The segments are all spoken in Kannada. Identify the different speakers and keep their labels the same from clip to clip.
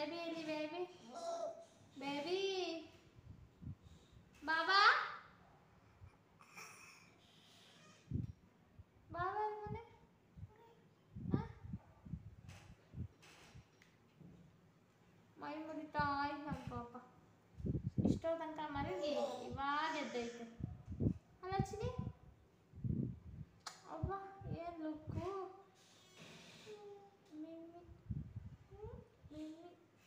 Speaker 1: ಬೇಬಿ ಎಲ್ಲಿ ಬೇಬಿ ಬೇಬಿ ಬಾಬಾ ಬಾಬಾ ಎಲ್ಲಿ ಮನೆ ಹ? ಮೈ ಮುರಿತಾ ಇದ್ದ ನಮ್ಮ ಪಾಪ ಇಷ್ಟೋ ತನಕ ಮಲಗಿ ಇವಾಗ ಎದ್ದೈತೆ ಅಲ್ಲ ಚಿನಿ ಅಬ್ಬ ಏನು ಲುಕ್ಕು ಮಿಮ್ಮಿ ಹ್ಮ್, ಮಿಮ್ಮಿ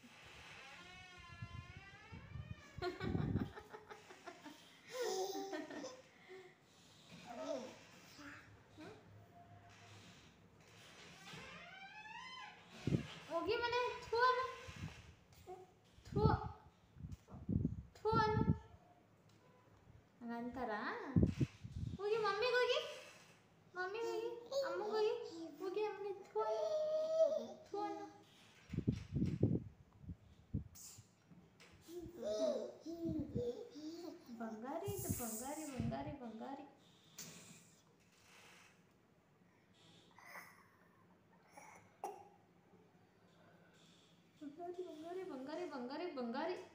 Speaker 1: ಹೋಗಿ ಮನೆ ಥೂ ಅನ್ನು ಥೂ ಥೂ ಅನ್ನು ಹಂಗಂತಾರ ಹೋಗಿ ಮಮ್ಮಿಗೆ ಹೋಗಿ ಮಮ್ಮಿಗೆ ಹೋಗಿ ಅಮ್ಮಗೆ ಹೋಗಿ ಹೋಗಿ ಅಮ್ಮಗೆ ಥೂ ಅನ್ನು. ಥೂ ಅನ್ನು ಬಂಗಾರಿ ಇದು ಬಂಗಾರಿ ಬಂಗಾರಿ ಬಂಗಾರಿ ಬಂಗಾರಿ ಬಂಗಾರಿ ಬಂಗಾರಿ ಬಂಗಾರಿ ಬಂಗಾರಿ